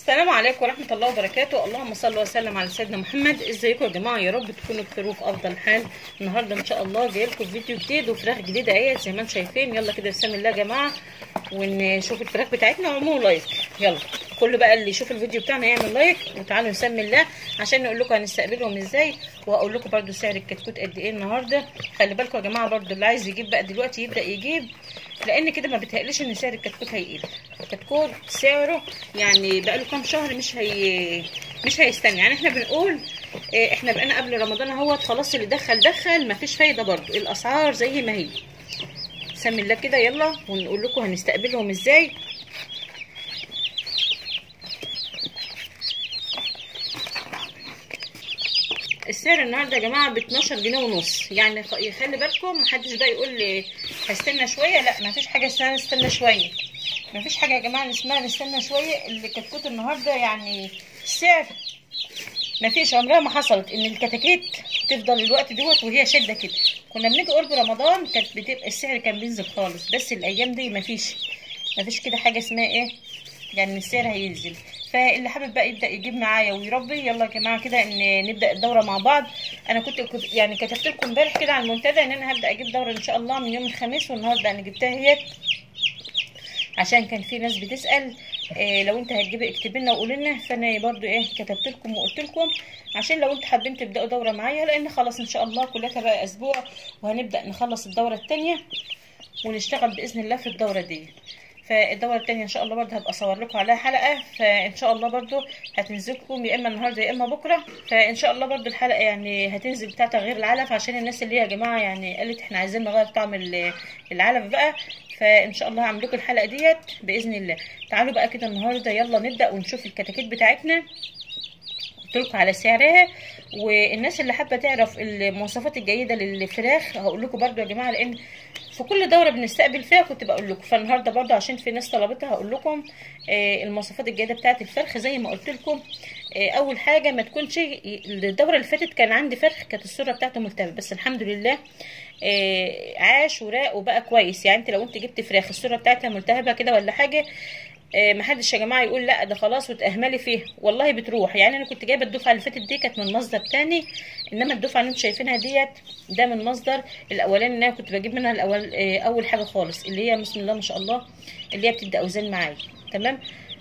السلام عليكم ورحمة الله وبركاته اللهم صل وسلم على سيدنا محمد ازيكم يا جماعة يا رب تكونوا بخير وفي افضل حال النهاردة ان شاء الله جاي لكم فيديو جديد وفراخ جديدة اهي زي ما انتم شايفين يلا كده بسم الله يا جماعة ونشوف الفراخ بتاعتنا واعملوا لايك يلا كل بقى اللي يشوف الفيديو بتاعنا يعمل لايك وتعالوا نسمي الله عشان نقول لكم هنستقبلهم ازاي وهقول لكم برده سعر الكتكوت قد ايه النهارده خلي بالكم يا جماعه برده اللي عايز يجيب بقى دلوقتي يبدا يجيب لان كده ما بتهيأليش ان سعر الكتكوت هيقل الكتكوت سعره يعني بقى له كام شهر مش هي مش هيستنى يعني احنا بنقول اه احنا بقينا قبل رمضان اهوت خلاص اللي دخل دخل مفيش فايده برده الاسعار زي ما هي سمي الله كده يلا ونقول لكم هنستقبلهم ازاي السعر النهارده يا جماعه ب 12 جنيه ونص يعني خلي بالكم محدش بقى يقول لي هستنى شويه لا مفيش حاجه اسمها نستنى شويه مفيش حاجه يا جماعه اسمها نستنى شويه اللي كتكوت النهارده يعني السعر مفيش عمرها ما حصلت ان الكتاكيت تفضل الوقت دوت وهي شده كده كنا بنيجي قرب رمضان كانت بتبقى السعر كان بينزل خالص بس الايام دي مفيش مفيش كده حاجه اسمها ايه يعني السعر هينزل فاللي حابب بقى يبدا يجيب معايا ويربي يلا يا جماعه كده ان نبدا الدوره مع بعض انا كنت يعني كتبت لكم امبارح كده على المنتدى ان انا هبدا اجيب دوره ان شاء الله من يوم الخميس والنهارده انا جبتها هي عشان كان في ناس بتسال إيه لو انت هتجيبي اكتبي لنا وقولي لنا فانا برضو ايه كتبت لكم وقلت لكم عشان لو انتوا حابين تبداوا دوره معايا لان خلاص ان شاء الله كلها بقى اسبوع وهنبدا نخلص الدوره الثانيه ونشتغل باذن الله في الدوره دي فالدورة التانية ان شاء الله برضه هبقى اصور لكم عليها حلقة فان شاء الله برضه هتنزل لكم يا اما النهارده يا اما بكرة فان شاء الله برضه الحلقة يعني هتنزل بتاع تغيير العلف عشان الناس اللي هي يا جماعة يعني قالت احنا عايزين نغير طعم العلف بقى فان شاء الله هعمل لكم الحلقة ديت باذن الله تعالوا بقى كده النهارده يلا نبدأ ونشوف الكتاكيت بتاعتنا قلت لكم على سعرها والناس اللي حابه تعرف المواصفات الجيده للفراخ هقول لكم برده يا جماعه لان في كل دوره بنستقبل فيها كنت بقول لكم فالنهارده برده عشان في ناس طلبتها هقول لكم المواصفات الجيده بتاعه الفرخ زي ما قلت لكم اول حاجه ما تكونش الدوره اللي فاتت كان عندي فرخ كانت الصوره بتاعته ملتهبه بس الحمد لله عاش وراق وبقى كويس يعني انت لو انت جبت فراخ الصوره بتاعتها ملتهبه كده ولا حاجه محدش يا جماعه يقول لا ده خلاص وتأهملي فيها والله بتروح يعني انا كنت جايبه الدفعه اللي فاتت دي كانت من مصدر تاني انما الدفعه اللي انتم شايفينها ديت ده من مصدر الاولاني اللي انا كنت بجيب منها الاول اول حاجه خالص اللي هي بسم الله ما شاء الله اللي هي بتدي اوزان معايا تمام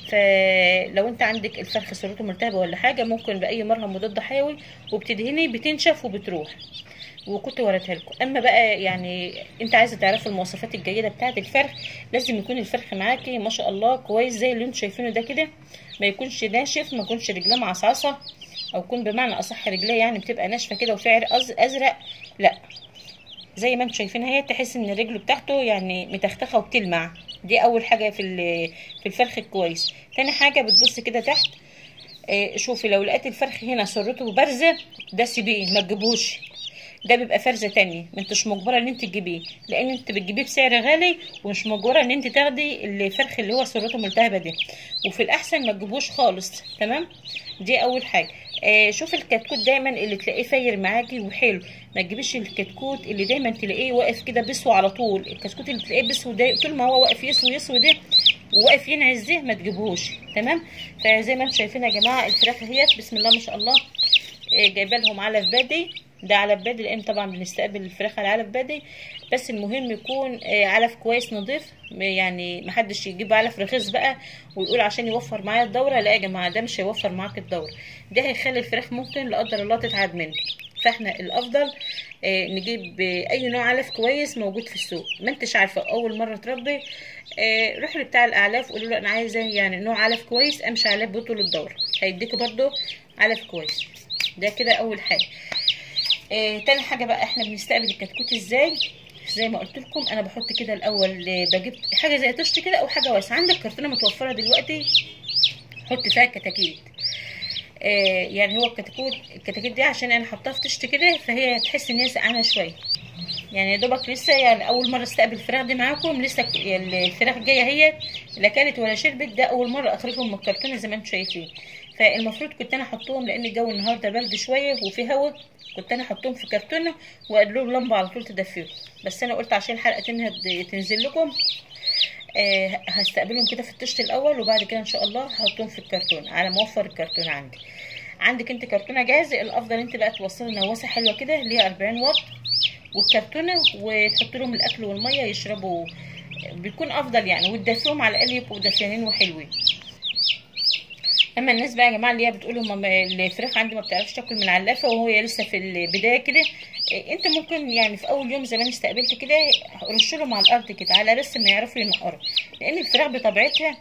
فلو انت عندك الفرخ صورته مرتبه ولا حاجه ممكن باي مرهم مضاد حيوي وبتدهني بتنشف وبتروح وكنت وريتها لكم اما بقى يعني انت عايزه تعرفي المواصفات الجيده بتاعه الفرخ لازم يكون الفرخ معاكي ما شاء الله كويس زي اللي انتم شايفينه ده كده ما يكونش ناشف ما يكونش رجليه معصعصه او يكون بمعنى اصح رجليه يعني بتبقى ناشفه كده وفي عرق ازرق لا زي ما انتم شايفين اهي تحس ان رجله بتاعته يعني متختخه وبتلمع دي اول حاجه في في الفرخ الكويس تاني حاجه بتبص كده تحت اه شوفي لو لقيت الفرخ هنا سرته بارزه ده سيبيه ما تجيبوش ده بيبقى فرزه تانية ما انتش مجبره ان انت تجيبيه لان انت بتجيبيه بسعر غالي ومش مجبره ان انت تاخدي الفرخ اللي هو سرته ملتهبه دي وفي الاحسن ما تجيبوش خالص تمام دي اول حاجه آه شوف الكتكوت دايما اللي تلاقيه فاير معاكي وحلو ما تجيبيش الكتكوت اللي دايما تلاقيه واقف كده بسوى على طول الكتكوت اللي تلاقيه بسوى ده طول ما هو واقف يسوي يسوي ده وواقف ينعس ده ما تجيبوش تمام فزي ما انتم شايفين يا جماعه الفراخ اهيت بسم الله ما شاء الله آه جايبه لهم علف بادي ده علف بادي لان طبعا بنستقبل الفراخ على علف بادي بس المهم يكون علف كويس نظيف يعني محدش يجيب علف رخيص بقى ويقول عشان يوفر معايا الدوره لا يا جماعه ده مش هيوفر معاك الدوره ده هيخلي الفراخ ممكن لا قدر الله تتعب منه فاحنا الافضل نجيب اي نوع علف كويس موجود في السوق ما انتش عارفه اول مره تربي روح لبتاع الاعلاف قولوا له انا عايزه يعني نوع علف كويس امشي عليه بطول الدوره هيديكوا برده علف كويس ده كده اول حاجه آه، تاني حاجة بقى احنا بنستقبل الكتكوت ازاي زي ما قلت لكم انا بحط كده الاول بجيب حاجة زي طشت كده او حاجة واسعة عندك كرتونة متوفرة دلوقتي حط فيها كتاكيت آه يعني هو الكتكوت الكتاكيت دي عشان انا حطها في طشت كده فهي تحس ان هي سقعانة شوية يعني يا دوبك لسه يعني اول مره استقبل الفراخ دي معاكم لسه الفراخ جايه هي لا كانت ولا شربت ده اول مره اخرجهم من الكرتونه زي ما انتم شايفين فالمفروض كنت انا احطهم لان الجو النهارده برد شويه وفي هوا كنت انا احطهم في كرتونه وادلهم لمبه على طول تدفيهم بس انا قلت عشان الحلقه تنهد تنزل لكم آه هستقبلهم كده في الطشت الاول وبعد كده ان شاء الله هحطهم في الكرتون على ما اوفر الكرتون عندي عندك انت كرتونه جاهزه الافضل انت بقى توصلي نواسه حلوه كده اللي هي 40 واط والكرتونه وتحط لهم الاكل والميه يشربوا بيكون افضل يعني وتدفيهم على الاقل يبقوا دافيانين وحلوين اما الناس بقى يا جماعه اللي هي بتقول هم الفراخ عندي ما بتعرفش تاكل من علافه وهي لسه في البدايه كده إيه، انت ممكن يعني في اول يوم زي ما انا استقبلت كده رش لهم على الارض كده على بس ما يعرفوا ينقروا لان الفراخ بطبيعتها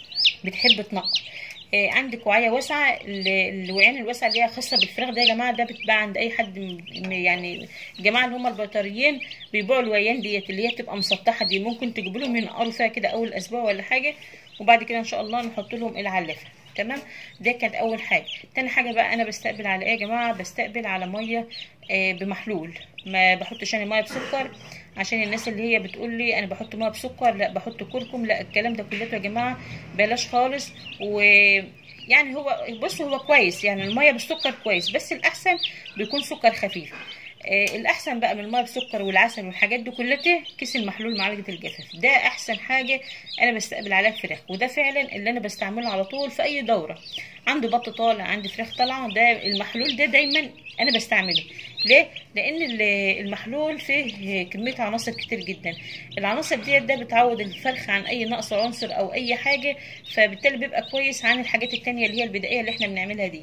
بتحب تنقر إيه، عندك وعيه واسعه ال- الوعيان الواسعه اللي هي خاصه بالفراخ ده يا جماعه ده بتتباع عند اي حد م- م- يعني الجماعه اللي هم البيطريين بيبيعوا الوعيان ديت اللي هي بتبقى مسطحه دي ممكن تجيبوا لهم ينقروا فيها كده اول اسبوع ولا حاجه وبعد كده ان شاء الله نحط لهم العلافه تمام ده كانت اول حاجه تاني حاجه بقى انا بستقبل على ايه يا جماعه بستقبل على ميه آه، بمحلول ما بحطش انا ميه بسكر عشان الناس اللي هي بتقول لي انا بحط ميه بسكر لا بحط كركم لا الكلام ده كله يا جماعه بلاش خالص و يعني هو بص هو كويس يعني الميه بالسكر كويس بس الاحسن بيكون سكر خفيف آه الاحسن بقى من الميه بسكر والعسل والحاجات دي كلها كيس المحلول معالجه الجفاف ده احسن حاجه انا بستقبل عليها الفراخ وده فعلا اللي انا بستعمله على طول في اي دوره عندي بط طالع عندي فراخ طالعه ده المحلول ده دايما انا بستعمله ليه لان ال- المحلول فيه كميه عناصر كتير جدا العناصر ديت ده بتعوض الفرخ عن اي نقص عنصر او اي حاجه فبالتالي بيبقى كويس عن الحاجات التانية اللي هي البدائيه اللي احنا بنعملها دي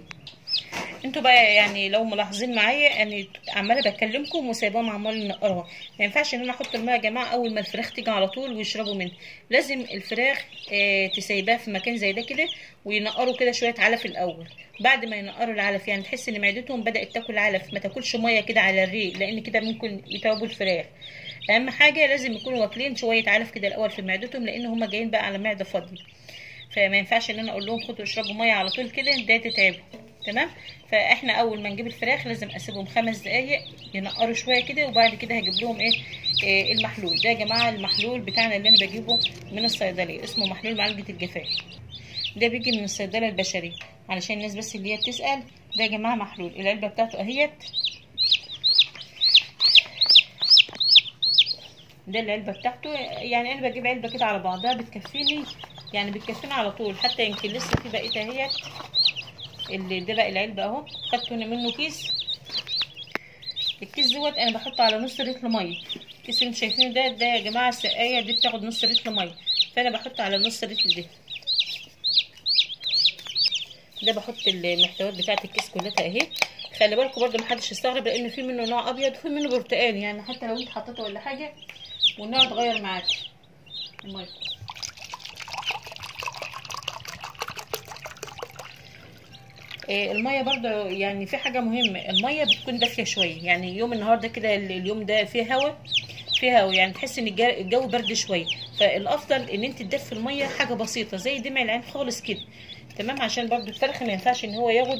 انتوا بقى يعني لو ملاحظين معايا يعني عماله بكلمكم وسايباهم عمال ينقروها ما ينفعش ان انا احط الماء يا جماعه اول ما الفراخ تيجي على طول ويشربوا منها لازم الفراخ اه تسيبها في مكان زي ده كده وينقروا كده شويه علف الاول بعد ما ينقروا العلف يعني تحس ان معدتهم بدات تاكل علف ما تاكلش ميه كده على الريق لان كده ممكن يتعبوا الفراخ اهم حاجه لازم يكونوا واكلين شويه علف كده الاول في معدتهم لان هم جايين بقى على معده فاضيه فما ينفعش ان انا اقول لهم خدوا اشربوا ميه على طول كده ده تتعبوا تمام فاحنا اول ما نجيب الفراخ لازم اسيبهم خمس دقايق ينقروا شويه كده وبعد كده هجيب لهم ايه, إيه المحلول ده يا جماعه المحلول بتاعنا اللي انا بجيبه من الصيدليه اسمه محلول معالجه الجفاف ده بيجي من الصيدله البشريه علشان الناس بس اللي هي بتسال ده يا جماعه محلول العلبه بتاعته اهيت ده العلبه بتاعته يعني انا بجيب علبه كده على بعضها بتكفيني يعني بتكفيني على طول حتى يمكن لسه في بقيه اهيت اللي ده بقى العلبه اهو خدت منه كيس الكيس دوت انا بحطه على نص لتر ميه الكيس اللي انتوا شايفينه ده ده يا جماعه السقايه دي بتاخد نص لتر ميه فانا بحطه على نص لتر ده ده بحط المحتويات بتاعه الكيس كلها اهي خلي بالكم برده محدش يستغرب لان في منه نوع ابيض وفي منه برتقالي يعني حتى لو انت حطيته ولا حاجه والنوع اتغير معاكي الميه إيه، الميه برضه يعني في حاجه مهمه الميه بتكون دافيه شويه يعني يوم النهارده كده ال- اليوم ده فيه هواء فيه هواء يعني تحس ان الج- الجو برد شويه فالافضل ان انت تدفي الميه حاجه بسيطه زي دمع العين خالص كده تمام عشان برضه الفرخ ما ينفعش ان هو ياخد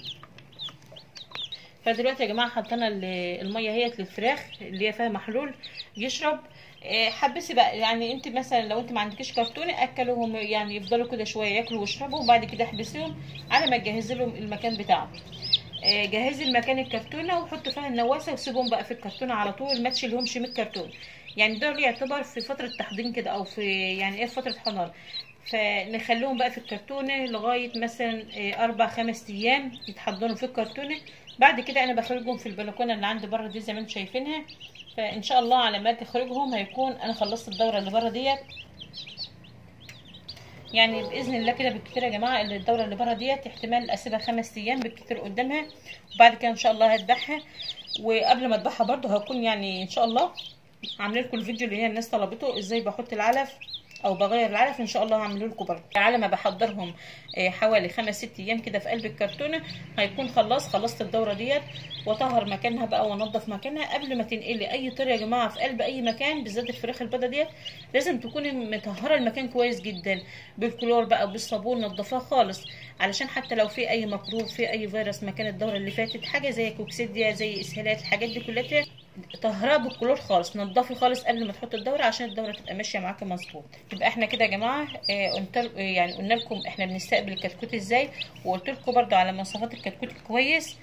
فدلوقتي يا جماعه حطينا ال- الميه اهيت للفراخ اللي هي فيها محلول يشرب إيه، حبسي بقى يعني انت مثلا لو انت ما عندكيش كرتونه اكلوهم يعني يفضلوا كده شويه ياكلوا ويشربوا وبعد كده احبسيهم على ما تجهزي لهم المكان بتاعهم آه، جهزي المكان الكرتونه وحطي فيها النواسه وسيبهم بقى في الكرتونه على طول ما تشيلهمش من الكرتون يعني دول يعتبر في فتره تحضير كده او في يعني ايه في فتره حضانه فنخليهم بقى في الكرتونه لغايه مثلا آه، اربع خمس ايام يتحضروا في الكرتونه بعد كده انا بخرجهم في البلكونه اللي عندي بره دي زي ما انتم شايفينها فان شاء الله على ما تخرجهم هيكون انا خلصت الدوره اللي بره ديت يعني باذن الله كده بالكتير يا جماعه اللي الدوره اللي بره ديت احتمال اسيبها خمس ايام بالكتير قدامها وبعد كده ان شاء الله هذبحها وقبل ما اذبحها برضو هكون يعني ان شاء الله عامله لكم الفيديو اللي هي الناس طلبته ازاي بحط العلف او بغير العلف ان شاء الله هعمله لكم برضه على ما بحضرهم آه، حوالي خمس ست ايام كده في قلب الكرتونه هيكون خلاص خلصت الدوره ديت واطهر مكانها بقى وانضف مكانها قبل ما تنقلي اي طير يا جماعه في قلب اي مكان بالذات الفراخ البيضه ديت لازم تكوني مطهره المكان كويس جدا بالكلور بقى بالصابون نضفاه خالص علشان حتى لو في اي ميكروب في اي فيروس مكان الدوره اللي فاتت حاجه زي كوكسيديا زي اسهالات الحاجات دي كلها طهرها بالكلور خالص نضفي خالص قبل ما تحط الدوره عشان الدوره تبقى ماشيه معاكي مظبوط يبقى احنا كده يا جماعه آه، قلت آه، يعني قلنا لكم احنا بنستقبل الكتكوت ازاي وقلت لكم برده على مواصفات الكتكوت الكويس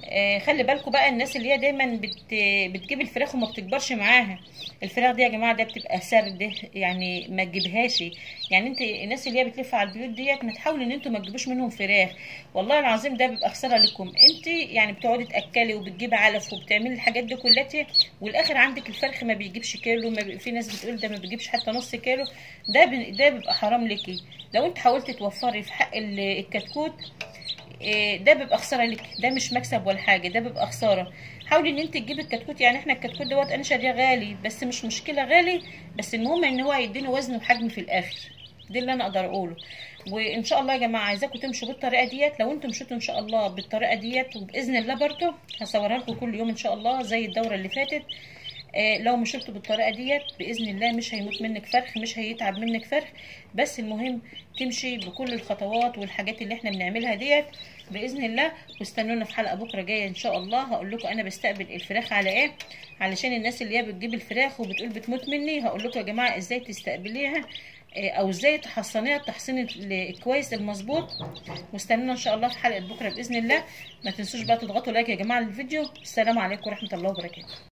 آه خلي بالكم بقى الناس اللي هي دايما بت بتجيب الفراخ وما بتكبرش معاها الفراخ دي يا جماعه ده بتبقى سرد يعني ما تجيبهاش يعني انت الناس اللي هي بتلف على البيوت ديت ما تحاولوا ان انتوا ما تجيبوش منهم فراخ والله العظيم ده بيبقى خساره لكم انت يعني بتقعدي تاكلي وبتجيبي علف وبتعملي الحاجات دي كلها والاخر عندك الفرخ ما بيجيبش كيلو ما بي... في ناس بتقول ده ما بيجيبش حتى نص كيلو ده ب... ده بيبقى حرام ليكي لو انت حاولتي توفري في حق الكتكوت ده بيبقى خساره لك ده مش مكسب ولا حاجه ده بيبقى خساره حاولي ان انت تجيبي الكتكوت يعني احنا الكتكوت دوت انا شاريه غالي بس مش مشكله غالي بس المهم ان هو هيديني وزن وحجم في الاخر ده اللي انا اقدر اقوله وان شاء الله يا جماعه عايزاكم تمشوا بالطريقه ديت لو انتم مشيتوا ان شاء الله بالطريقه ديت وباذن الله برضه هصورها لكم كل يوم ان شاء الله زي الدوره اللي فاتت آه لو مشيتوا بالطريقه ديت باذن الله مش هيموت منك فرخ مش هيتعب منك فرخ بس المهم تمشي بكل الخطوات والحاجات اللي احنا بنعملها ديت باذن الله واستنونا في حلقه بكره جايه ان شاء الله هقول لكم انا بستقبل الفراخ على ايه علشان الناس اللي هي بتجيب الفراخ وبتقول بتموت مني هقول لكم يا جماعه ازاي تستقبليها او ازاي تحصنيها التحصين الكويس المظبوط واستنونا ان شاء الله في حلقه بكره باذن الله ما تنسوش بقى تضغطوا لايك يا جماعه للفيديو السلام عليكم ورحمه الله وبركاته